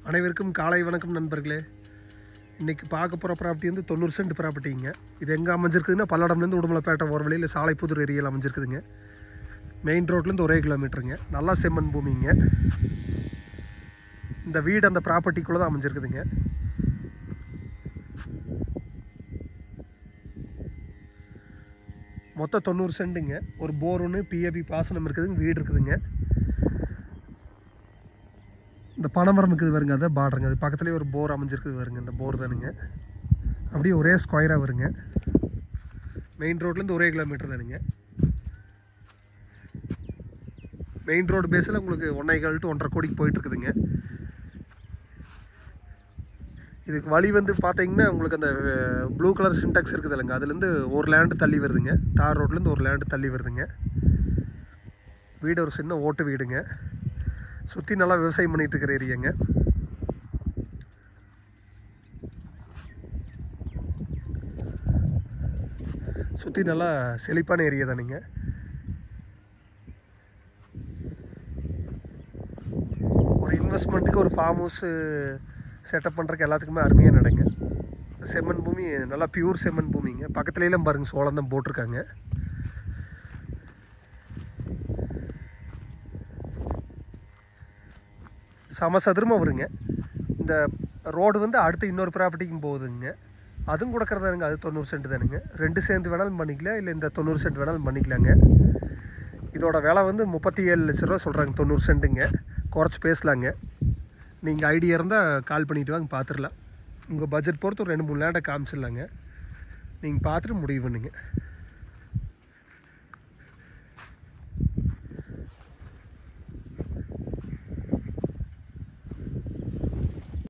அனைவருக்கும் காலை வணக்கம் நண்பர்களே இன்றைக்கி பார்க்க போகிற ப்ராப்பர்ட்டி வந்து தொண்ணூறு சென்ட் ப்ராப்பர்ட்டிங்க இது எங்கே அமைஞ்சிருக்குதுன்னா பல்லடம்லேருந்து உடுமலைப்பேட்டை ஒரு வழியில் சாலைப்புதூர் ஏரியாவில் அமைஞ்சிருக்குதுங்க மெயின் ரோட்லேருந்து ஒரே கிலோமீட்டருங்க நல்லா செம்மண் பூமிங்க இந்த வீடு அந்த ப்ராப்பர்ட்டிக்குள்ளே தான் அமைஞ்சிருக்குதுங்க மொத்தம் தொண்ணூறு சென்ட்டுங்க ஒரு போர் ஒன்று பிஏபி பாசனம் இருக்குதுங்க வீடு இருக்குதுங்க இந்த பனைமரம் இருக்குது வருங்க அதான் பார்டருங்க அது பக்கத்துலேயே ஒரு போர் அமைஞ்சிருக்குது வருங்க இந்த போர் தானுங்க அப்படியே ஒரே ஸ்கொயராக வருங்க மெயின் ரோட்லேருந்து ஒரே கிலோமீட்டர் தானுங்க மெயின் ரோடு பேஸில் உங்களுக்கு ஒன்றரை கால் டு ஒன்றரை கோடிக்கு போயிட்டு இருக்குதுங்க இதுக்கு வழி வந்து பார்த்தீங்கன்னா உங்களுக்கு அந்த ப்ளூ கலர் சின்டாக்ஸ் இருக்குது இல்லைங்க அதுலேருந்து ஒரு லேண்டு தள்ளி வருதுங்க தார் ரோட்லேருந்து ஒரு லேண்டு தள்ளி வருதுங்க வீடு ஒரு சின்ன ஓட்டு வீடுங்க சுற்றி நல்லா விவசாயம் பண்ணிகிட்டு இருக்கிற ஏரியாங்க சுற்றி நல்லா செழிப்பான ஏரியா தானுங்க ஒரு இன்வெஸ்ட்மெண்ட்டுக்கு ஒரு ஃபார்ம் ஹவுஸு செட்டப் பண்ணுறதுக்கு எல்லாத்துக்குமே அருமையாக நடங்க செம்மண் பூமி நல்லா பியூர் செம்மண் பூமிங்க பக்கத்துலலாம் பாருங்கள் சோளம் தான் போட்டிருக்காங்க சமசதுரமாக வருங்க இந்த ரோடு வந்து அடுத்து இன்னொரு ப்ராப்பர்ட்டிக்கும் போகுதுங்க அதுவும் கொடுக்குறதானுங்க அது தொண்ணூறு சென்ட் தானுங்க ரெண்டு சேர்ந்து வேணாலும் பண்ணிக்கலாம் இல்லை இந்த தொண்ணூறு சென்ட் வேணாலும் பண்ணிக்கலாங்க இதோட விலை வந்து முப்பத்தி ஏழு லட்ச ரூபா சொல்கிறாங்க தொண்ணூறு சென்ட்டுங்க குறைச்சி பேசலாங்க நீங்கள் ஐடியா இருந்தால் கால் பண்ணிவிட்டு வாங்க பார்த்துடலாம் உங்கள் பட்ஜெட் பொறுத்து ஒரு ரெண்டு மூணு லேண்டை காமிச்சிடலாங்க நீங்கள் பார்த்துட்டு முடிவு பண்ணுங்கள்